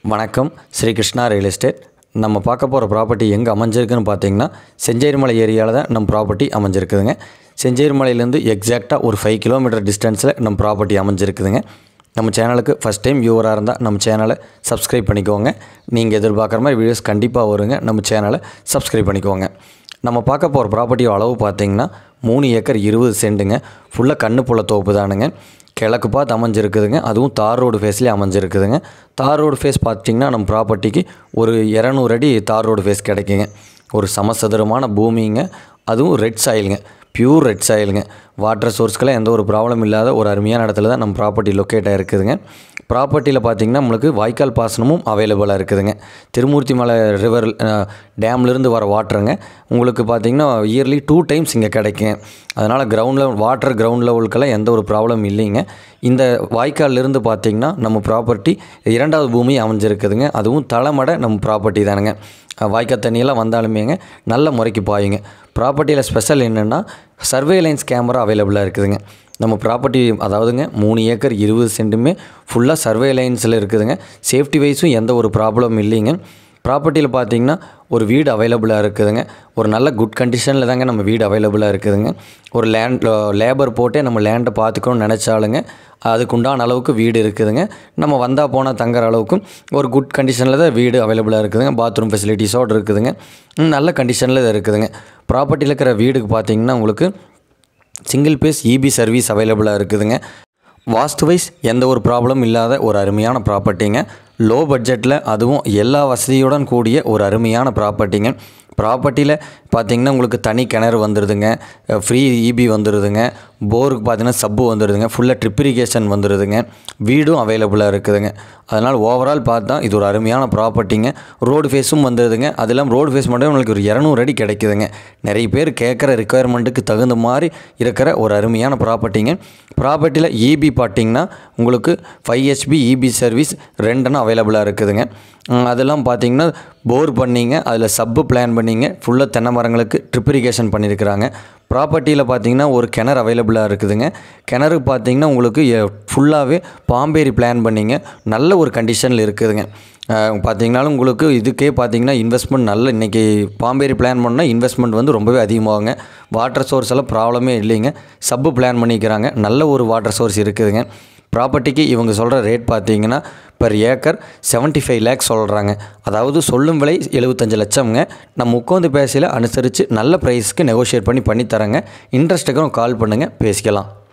வணக்கம் Sri Krishna real estate நம்ம பார்க்க போகிற ப்ராப்பர்ட்டி எங்கே அமைஞ்சிருக்குன்னு பார்த்தீங்கன்னா செஞ்சேரிமலை ஏரியாவில் தான் நம்ம ப்ராப்பர்ட்டி அமைஞ்சிருக்குதுங்க செஞ்சேரிமலையிலேருந்து எக்ஸாக்டாக ஒரு ஃபைவ் கிலோமீட்டர் டிஸ்டன்ஸில் நம்ம ப்ராப்பர்ட்டி அமைஞ்சிருக்குதுங்க நம்ம சேனலுக்கு ஃபஸ்ட் டைம் வியூவராக இருந்தால் நம்ம சேனலை சப்ஸ்கிரைப் பண்ணிக்கோங்க நீங்கள் எதிர்பார்க்குற மாதிரி வீடியோஸ் கண்டிப்பாக வருங்க நம்ம சேனலை சப்ஸ்கிரைப் பண்ணிக்கோங்க நம்ம பார்க்க போகிற ப்ராப்பர்ட்டியோட அளவு பார்த்தீங்கன்னா மூணு ஏக்கர் இருபது சென்ட்டுங்க ஃபுல்லாக கண்ணு புள்ள தோப்பு தானுங்க கிழக்கு பார்த்து அமைஞ்சிருக்குதுங்க அதுவும் தார் ரோடு ஃபேஸ்லேயே அமைஞ்சிருக்குதுங்க தார் ரோடு ஃபேஸ் பார்த்திங்கன்னா நம்ம ப்ராப்பர்ட்டிக்கு ஒரு இரநூறு அடி தார் ரோடு ஃபேஸ் கிடைக்குங்க ஒரு சமசதுரமான பூமிங்க அதுவும் ரெட் சாயிலுங்க பியூர் ரெட் சாயிலுங்க வாட்டர் சோர்ஸ்க்கெல்லாம் எந்த ஒரு ப்ராப்ளம் இல்லாத ஒரு அருமையான இடத்துல தான் நம்ம ப்ராப்பர்ட்டி லொக்கேட் ஆகிருக்குதுங்க ப்ராப்பர்ட்டியில் பார்த்திங்கன்னா நம்மளுக்கு வாய்க்கால் பாசனமும் அவைலபிளாக இருக்குதுங்க திருமூர்த்தி மலை ரிவர் டேம்லேருந்து வர வாட்டருங்க உங்களுக்கு பார்த்திங்கன்னா இயர்லி டூ டைம்ஸ் இங்கே கிடைக்கும் அதனால் கிரவுண்ட் லெவல் வாட்டர் கிரவுண்ட் லெவலுக்கெல்லாம் எந்த ஒரு ப்ராப்ளம் இல்லைங்க இந்த வாய்க்கால்லேருந்து பார்த்திங்கன்னா நம்ம ப்ராப்பர்ட்டி இரண்டாவது பூமி அமைஞ்சிருக்குதுங்க அதுவும் தலைமடை நம்ம ப்ராப்பர்ட்டி தானுங்க வாய்க்கால் தண்ணியெல்லாம் வந்தாலுமேங்க நல்ல முறைக்கு பாயுங்க ப்ராப்பர்ட்டியில் ஸ்பெஷல் என்னென்னா சர்வேலைன்ஸ் கேமரா அவைலபிளாக இருக்குதுங்க நம்ம ப்ராப்பர்ட்டி அதாவதுங்க மூணு ஏக்கர் இருபது சென்ட்டுமே ஃபுல்லாக சர்வேலைன்ஸில் இருக்குதுங்க சேஃப்டி வைஸும் எந்த ஒரு ப்ராப்ளம் இல்லைங்க ப்ராப்பர்ட்டியில் பார்த்தீங்கன்னா ஒரு வீடு அவைலபிளாக இருக்குதுங்க ஒரு நல்ல குட் கண்டிஷனில் தாங்க நம்ம வீடு அவைலபிளாக இருக்குதுங்க ஒரு லேண்ட் லேபர் போட்டே நம்ம லேண்டை பார்த்துக்கணும்னு நினச்சாலுங்க அதுக்குண்டான அளவுக்கு வீடு இருக்குதுங்க நம்ம வந்தால் போனால் தங்குற அளவுக்கும் ஒரு குட் கண்டிஷனில் தான் வீடு அவைலபிளாக இருக்குதுங்க பாத்ரூம் ஃபெசிலிட்டிஸோடு இருக்குதுங்க ம், நல்ல கண்டிஷனில் தான் இருக்குதுங்க ப்ராப்பர்ட்டியில் இருக்கிற வீடுக்கு பார்த்தீங்கன்னா உங்களுக்கு சிங்கிள் பேஸ் இபி சர்வீஸ் அவைலபிளாக இருக்குதுங்க வாஸ்து வைஸ் எந்த ஒரு ப்ராப்ளம் இல்லாத ஒரு அருமையான ப்ராப்பர்ட்டிங்க லோ பட்ஜெட்டில் அதுவும் எல்லா வசதியுடன் கூடிய ஒரு அருமையான ப்ராப்பர்ட்டிங்க ப்ராப்பர்ட்டியில் பார்த்தீங்கன்னா உங்களுக்கு தனி கிணறு வந்துடுதுங்க ஃப்ரீ இபி வந்துடுதுங்க போருக்கு பார்த்தீங்கன்னா சப்பு வந்துடுதுங்க ஃபுல்லாக ட்ரிப் இரிகேஷன் வந்துடுதுங்க வீடும் அவைலபிளாக இருக்குதுங்க அதனால் ஓவரால் பார்த்தா இது ஒரு அருமையான ப்ராப்பர்ட்டிங்க ரோடு ஃபேஸும் வந்துடுதுங்க அது இல்லாமல் ரோடு ஃபேஸ் மட்டும் உங்களுக்கு ஒரு இரநூறு அடி கிடைக்குதுங்க நிறைய பேர் கேட்குற ரிக்குயர்மெண்ட்டுக்கு தகுந்த மாதிரி இருக்கிற ஒரு அருமையான ப்ராப்பர்ட்டிங்க ப்ராப்பர்ட்டியில் இபி பார்த்தீங்கன்னா உங்களுக்கு ஃபைவ் ஹெச்பி இபி சர்வீஸ் ரெண்டுன்னு அவைலபிளாக இருக்குதுங்க ம், அதெல்லாம் பார்த்தீங்கன்னா போர் பண்ணிங்க அதில் சப்பு பிளான் பண்ணிங்க ஃபுல்லாக தென்னை மரங்களுக்கு ட்ரிப் இரிகேஷன் பண்ணியிருக்கிறாங்க ப்ராப்பர்ட்டியில் பார்த்தீங்கன்னா ஒரு கிணறு அவைலபிளாக இருக்குதுங்க கிணறு பார்த்தீங்கன்னா உங்களுக்கு ஃபுல்லாகவே பாம்பேரி பிளான் பண்ணிங்க நல்ல ஒரு கண்டிஷனில் இருக்குதுங்க அஹ் பார்த்தீங்கனாலும் உங்களுக்கு இதுக்கே பார்த்தீங்கன்னா இன்வெஸ்ட்மெண்ட் நல்ல இன்றைக்கி பாம்பேரி பிளான் பண்ணால் இன்வெஸ்ட்மெண்ட் வந்து ரொம்பவே அதிகமாகுங்க வாட்டர் சோர்ஸ் எல்லாம் ப்ராப்ளமே இல்லைங்க சப்பு பிளான் பண்ணிக்கிறாங்க நல்ல ஒரு வாட்டர் சோர்ஸ் இருக்குதுங்க ப்ராப்பர்ட்டிக்கு இவங்க சொல்கிற ரேட் பார்த்தீங்கன்னா per ஏக்கர் 75 ஃபைவ் லேக்ஸ் சொல்கிறாங்க அதாவது சொல்லும் விலை எழுபத்தஞ்சு லட்சம்ங்க நம்ம உட்காந்து பேசையில் அனுசரித்து நல்ல ப்ரைஸ்க்கு நெகோஷியேட் பண்ணி பண்ணி தரேங்க இன்ட்ரெஸ்ட்டுக்கும் கால் பண்ணுங்கள் பேசிக்கலாம்